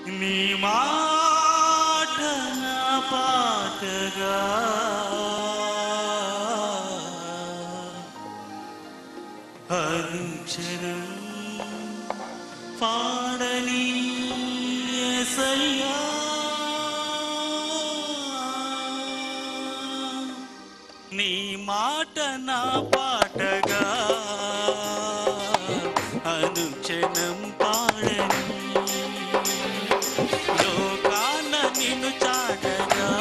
నీ మాట నా పాటగా అనుక్షణం పాడని యేసయ్యా నీ మాట నా పాటగా అనుక్షణం పాడని లోకాన నిన్ను చాటగా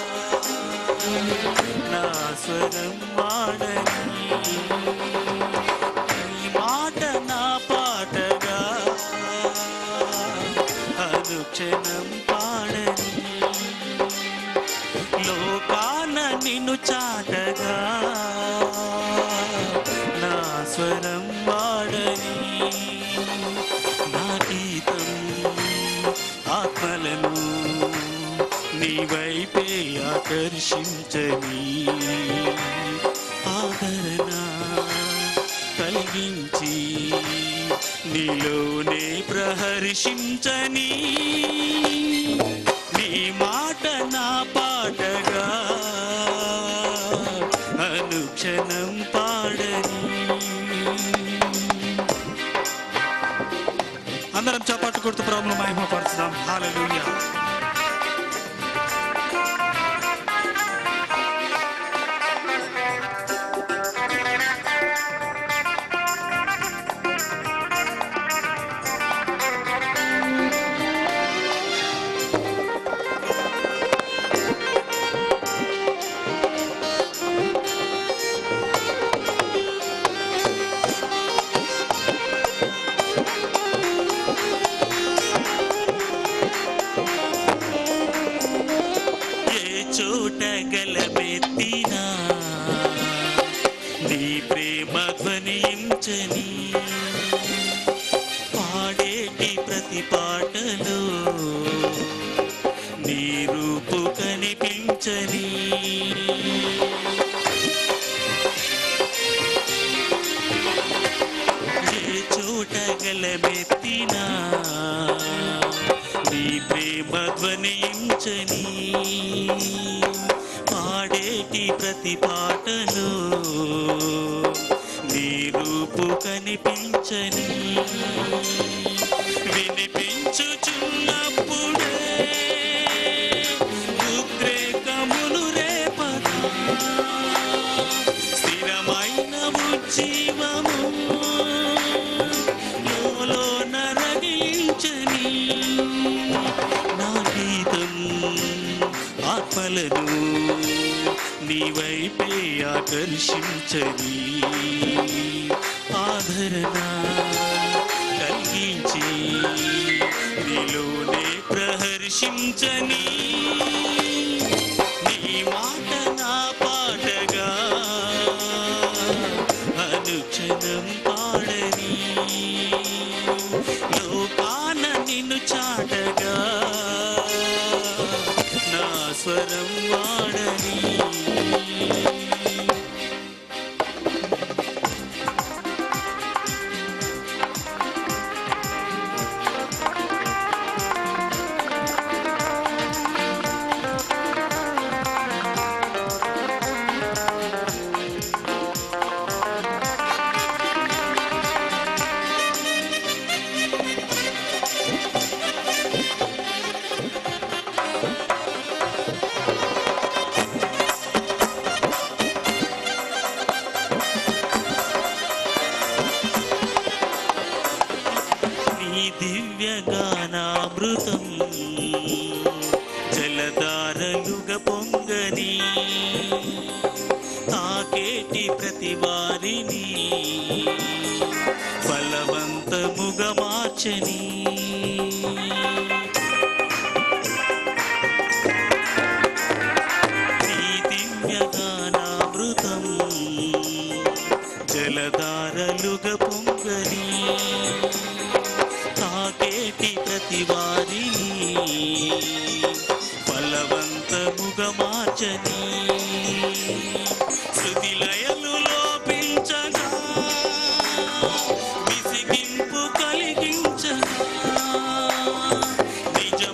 నా స్వరం వాడని నీ మాట నా పాటగా అనుక్షణం పాడని లోకాన నిన్ను చాటగా నా స్వరం వాడని నా గీతం ఆత్మలను నీ వైపే ఆకర్షించని ఆదరణ కలిగించి నీలోనే ప్రహర్షించని నీ మాట నా పాటగా అనుక్షణం పాడని అందరం చపాటు కొడుతూ ప్రాబ్లం మహిమపరచుదాం హాలూయా ఏ చోట గలమెత్తినా నీ ప్రేమ ధ్వనించని పాడేటి ప్రతి పాటలో నీ రూపు కనిపించని ఏ చోట గలమెత్తినా నీ ప్రేమ ధ్వనించని పాడేటి ప్రతి పాటలో నీ రూపు కనిపించని వినిపించుచున్నప్పుడే ఉద్రేకములు రేపదా స్థిరమైన ఉజ్జీవము లోలోన రగిలించని నా గీతం ఆత్మలను నీ వైపే ఆకర్షించని ఆదరణ కలిగించి నీలోనే ప్రహర్షించని నీ మాట నా పాటగా అనుక్షణం పాడని లోకాన నిన్ను చాటగా నా స్వరం వాడని నీ దివ్య గానామృతం జలధారలుగా పొంగని తాకేటి ప్రతి వారిని ఫలవంతముగా మార్చని నీ దివ్య గానామృతం జలధారలుగా పొంగని తాకేటి ప్రతి వారిని ఫలవంతముగా మార్చని శృతి లయలు లోపించగా విసిగింపు కలిగించగా నిజ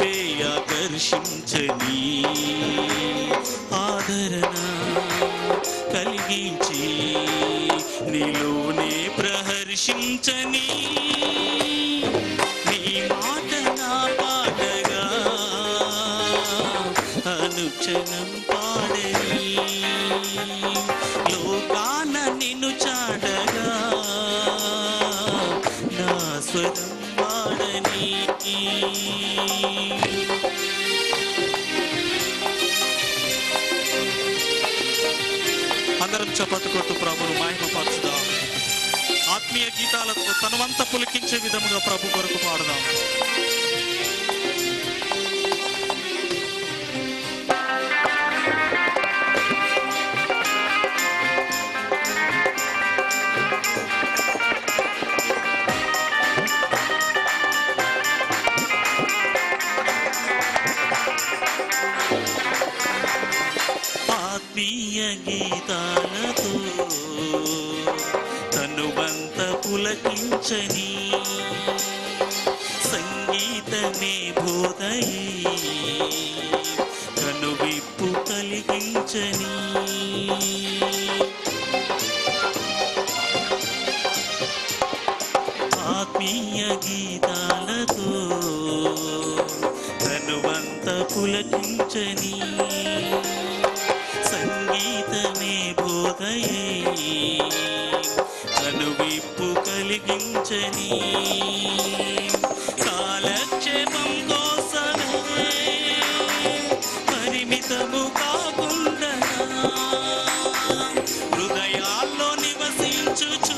వైపే ఆకర్షించని ఆదరణ కలిగించి నీలోనే ప్రహర్షించని నీ మాట నా పాటగా అనుక్షణం పాడని లోకాన నిన్ను చాటగా నా స్వరం పాడని అందరం చప్పట్లు కొట్టు ప్రభును మహిమపరచుదాం ఆత్మీయ గీతాలతో తనవంతా పులికించే విధముగా ప్రభు కొరకు పాడుదాం ఆత్మీయ గీతాలతో తనువంత పులకించని సంగీతమే బోధయే కనువిప్పు కలిగించని ఆత్మీయ గీతాలతో తనువంత పులకించని సంగీతమే బోధయే కనువిప్పు కలిగించని కాలక్షేపం కోసమే పరిమితము కాకుండా హృదయాల్లో నివసించుచు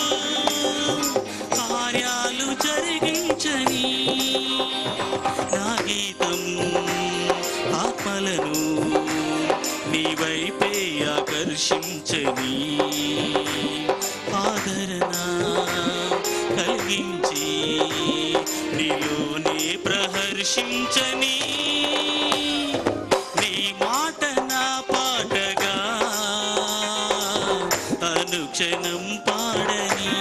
కార్యాలు జరిగించని నా గీతం ఆత్మలను నీ వైపే ఆకర్షించని ఆదరణ కలిగించి నీలోనే ప్రహర్షించని నీ మాట నా పాటగా అనుక్షణం పాడని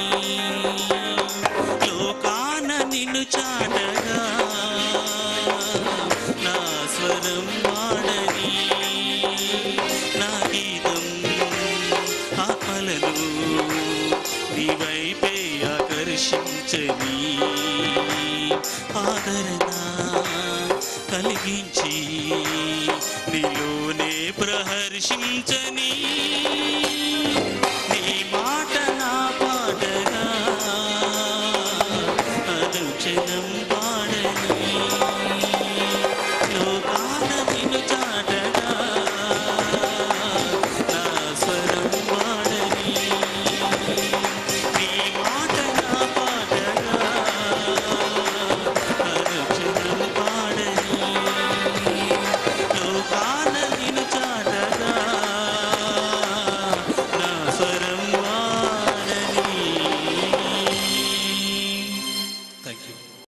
లోకాన నిన్ను చాటగా నా స్వరం వాడని నా గీతం ఆత్మలను నీ వైపే ఆకర్షించని ఆదరణ కలిగించి నీలోనే ప్రహర్షించని నీ మాట